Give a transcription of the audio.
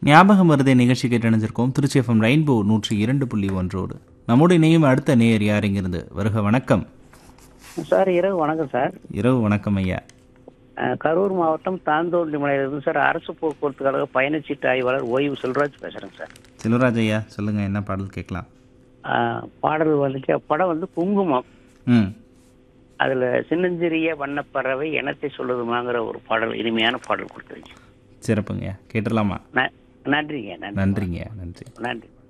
ஞாபகம் வருதே நிகழ்ச்சி கேட்டு இணைஞ்சிருக்கோம் திருச்சி எஃப்எம் ரெயின்போ நூற்றி இரண்டு புள்ளி ஒன்றோடு நம்மோடு இணையும் அடுத்த நேயர் யார் இங்கிருந்து வருக வணக்கம் சார் இரவு வணக்கம் சார் இரவு வணக்கம் ஐயா அஹ், கரூர் மாவட்டம் தாந்தோண்டி மலையிலிருந்து சார் அரசு போக்குவரத்து கழக பயணச்சீட்டு ஆய்வாளர் ஓய்வு செல்வராஜ் பேசுறேங்க சார் செல்வராஜ் ஐயா சொல்லுங்க என்ன பாடல் கேட்கலாம் அஹ், பாடல் வந்து படம் வந்து குங்குமம் ம் அதுல சின்னஞ்சிறிய வண்ணப்பறவை எனத்தை சொல்லுதுமாங்கிற ஒரு பாடல் இனிமையான பாடல் கொடுத்துருங்க சிறப்புங்கய்யா கேட்டுடலாமா ந- நன்றிங்க நன்றி நன்றிங்கய்யா நன்றி நன்றி